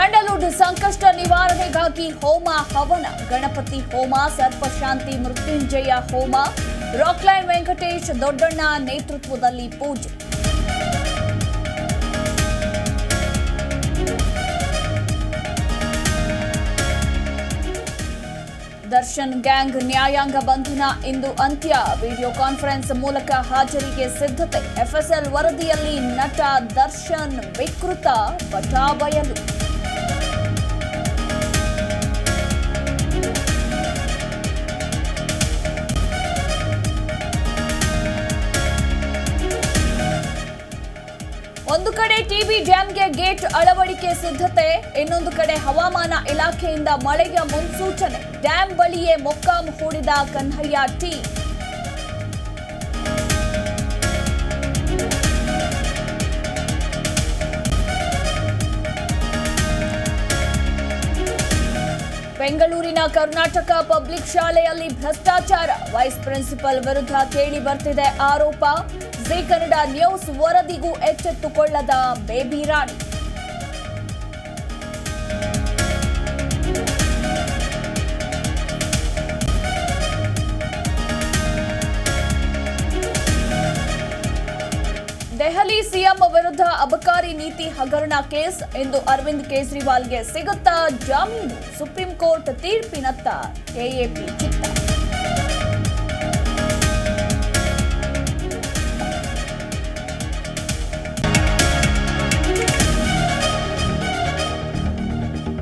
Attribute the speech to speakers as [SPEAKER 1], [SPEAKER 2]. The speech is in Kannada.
[SPEAKER 1] ಸ್ಯಾಂಡಲ್ವುಡ್ ಸಂಕಷ್ಟ ನಿವಾರಣೆಗಾಗಿ ಹೋಮ ಹವನ ಗಣಪತಿ ಹೋಮ ಸರ್ಪಶಾಂತಿ ಮೃತ್ಯುಂಜಯ ಹೋಮ ರಾಕ್ಲೈನ್ ವೆಂಕಟೇಶ್ ದೊಡ್ಡಣ್ಣ ನೇತೃತ್ವದಲ್ಲಿ ಪೂಜೆ ದರ್ಶನ್ ಗ್ಯಾಂಗ್ ನ್ಯಾಯಾಂಗ ಬಂಧನ ಇಂದು ಅಂತ್ಯ ವಿಡಿಯೋ ಕಾನ್ಫರೆನ್ಸ್ ಮೂಲಕ ಹಾಜರಿಗೆ ಸಿದ್ಧತೆ ಎಫ್ಎಸ್ಎಲ್ ವರದಿಯಲ್ಲಿ ನಟ ದರ್ಶನ್ ವಿಕೃತ ಬಟಾಬಯಲು ಒಂದು ಕಡೆ ಟಿಬಿ ಡ್ಯಾಂಗೆ ಗೇಟ್ ಅಳವಡಿಕೆ ಸಿದ್ಧತೆ ಇನ್ನೊಂದು ಕಡೆ ಹವಾಮಾನ ಇಲಾಖೆಯಿಂದ ಮಳೆಯ ಮುನ್ಸೂಚನೆ ಡ್ಯಾಂ ಬಳಿಯೇ ಮೊಕ್ಕಾಂ ಹೂಡಿದ ಕನ್ಹಯ್ಯ ಟಿ ಬೆಂಗಳೂರಿನ ಕರ್ನಾಟಕ ಪಬ್ಲಿಕ್ ಶಾಲೆಯಲ್ಲಿ ಭ್ರಷ್ಟಾಚಾರ ವೈಸ್ ಪ್ರಿನ್ಸಿಪಲ್ ವಿರುದ್ಧ ಕೇಳಿ ಬರ್ತಿದೆ ಆರೋಪ ಜಿ ಕನ್ನಡ ನ್ಯೂಸ್ ವರದಿಗೂ ಎಚ್ಚೆತ್ತುಕೊಳ್ಳದ ಬೇಬಿ ರಾಣಿ ದೆಹಲಿ ಸಿಎಂ ವಿರುದ್ಧ ಅಬಕಾರಿ ನೀತಿ ಹಗರಣ ಕೇಸ್ ಇಂದು ಅರವಿಂದ್ ಕೇಜ್ರಿವಾಲ್ಗೆ ಸಿಗುತ್ತಾ ಜಾಮೀನು ಸುಪ್ರೀಂ ಕೋರ್ಟ್ ತೀರ್ಪಿನತ್ತ ಕೆಎಪಿ ಚಿತ್ತ